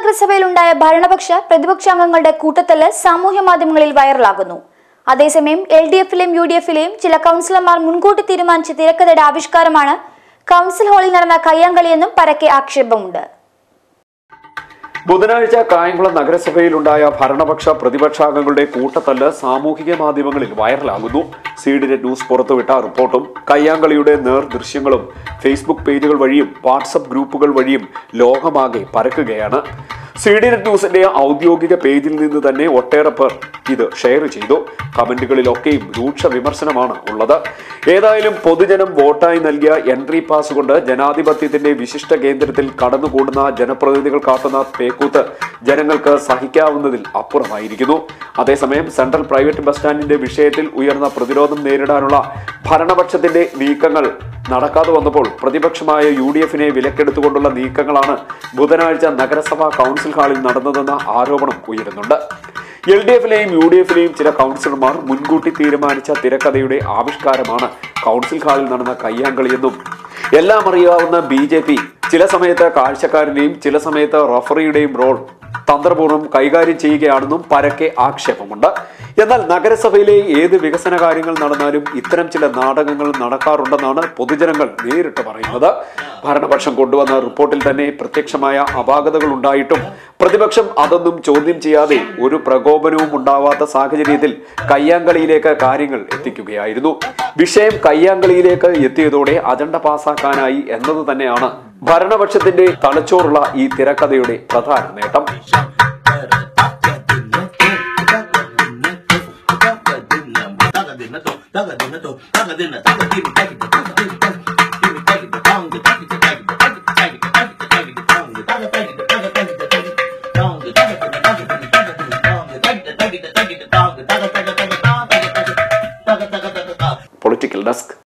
നഗരസഭയിലുണ്ടായ ഭരണപക്ഷ പ്രതിപക്ഷ അംഗങ്ങളുടെ കൂട്ടത്തല്ല് സാമൂഹ്യ മാധ്യമങ്ങളിൽ വൈറലാകുന്നു അതേസമയം എൽ ഡി എഫിലെയും യു ഡി എഫിലെയും ചില കൗൺസിലർമാർ മുൻകൂട്ടി തീരുമാനിച്ച തിരക്കഥയുടെ ആവിഷ്കാരമാണ് കൗൺസിൽ ഹാളിൽ നടന്ന കയ്യാങ്കളിയെന്നും പരക്കെ ആക്ഷേപമുണ്ട് ബുധനാഴ്ച കായംകുളം നഗരസഭയിലുണ്ടായ ഭരണപക്ഷ പ്രതിപക്ഷാംഗങ്ങളുടെ കൂട്ടത്തല്ല് സാമൂഹിക മാധ്യമങ്ങളിൽ വൈറലാകുന്നു സീഡിനെറ്റ് ന്യൂസ് പുറത്തുവിട്ട റിപ്പോർട്ടും കയ്യാങ്കളിയുടെ നേർ ദൃശ്യങ്ങളും ഫേസ്ബുക്ക് പേജുകൾ വഴിയും വാട്സപ്പ് ഗ്രൂപ്പുകൾ വഴിയും ലോകമാകെ പരക്കുകയാണ് സീഡിനെറ്റ് ന്യൂസിന്റെ ഔദ്യോഗിക പേജിൽ നിന്ന് തന്നെ ഒട്ടേറെ പേർ ഇത് ഷെയർ ചെയ്തു കമന്റുകളിലൊക്കെയും രൂക്ഷ വിമർശനമാണ് ഉള്ളത് ഏതായാലും പൊതുജനം വോട്ടായി നൽകിയ എൻട്രി പാസ് കൊണ്ട് ജനാധിപത്യത്തിന്റെ വിശിഷ്ട കേന്ദ്രത്തിൽ കടന്നുകൂടുന്ന ജനപ്രതിനിധികൾ കാട്ടുന്ന പേക്കൂത്ത് ജനങ്ങൾക്ക് സഹിക്കാവുന്നതിൽ അപ്പുറമായിരിക്കുന്നു അതേസമയം സെൻട്രൽ പ്രൈവറ്റ് ബസ് സ്റ്റാൻഡിന്റെ വിഷയത്തിൽ ഉയർന്ന പ്രതിരോധം നേരിടാനുള്ള ഭരണപക്ഷത്തിന്റെ നീക്കങ്ങൾ നടക്കാതെ വന്നപ്പോൾ പ്രതിപക്ഷമായ യു ഡി എഫിനെ വിലക്കെടുത്തുകൊണ്ടുള്ള നീക്കങ്ങളാണ് ബുധനാഴ്ച നഗരസഭാ കൗൺസിൽ ഹാളിൽ നടന്നതെന്ന ആരോപണം ഉയരുന്നുണ്ട് എൽ ഡി എഫിലെയും യു ഡി എഫിലെയും ചില കൗൺസിലർമാർ മുൻകൂട്ടി തീരുമാനിച്ച തിരക്കഥയുടെ ആവിഷ്കാരമാണ് കൗൺസിൽ ഹാളിൽ നടന്ന കയ്യാങ്കളിയെന്നും എല്ലാം അറിയാവുന്ന ബി ജെ പി ചില സമയത്ത് കാഴ്ചക്കാരന്റെയും ചില സമയത്ത് റഫറിയുടെയും റോൾ തന്ത്രപൂർവ്വം കൈകാര്യം ചെയ്യുകയാണെന്നും പരക്കെ ആക്ഷേപമുണ്ട് എന്നാൽ നഗരസഭയിലെ ഏത് വികസന കാര്യങ്ങൾ നടന്നാലും ഇത്തരം ചില നാടകങ്ങൾ നടക്കാറുണ്ടെന്നാണ് പൊതുജനങ്ങൾ നേരിട്ട് പറയുന്നത് ഭരണപക്ഷം കൊണ്ടുവന്ന റിപ്പോർട്ടിൽ തന്നെ പ്രത്യക്ഷമായ അപാകതകൾ ഉണ്ടായിട്ടും പ്രതിപക്ഷം അതൊന്നും ചോദ്യം ചെയ്യാതെ ഒരു പ്രകോപനവും ഉണ്ടാവാത്ത സാഹചര്യത്തിൽ കയ്യാങ്കളിയിലേക്ക് കാര്യങ്ങൾ എത്തിക്കുകയായിരുന്നു വിഷയം കയ്യാങ്കളിയിലേക്ക് എത്തിയതോടെ അജണ്ട പാസാക്കാനായി എന്നത് തന്നെയാണ് ഭരണപക്ഷത്തിന്റെ തലച്ചോറുള്ള ഈ തിരക്കഥയുടെ പ്രധാന നേട്ടം പൊളിറ്റിക്കൽ ഡെസ്ക്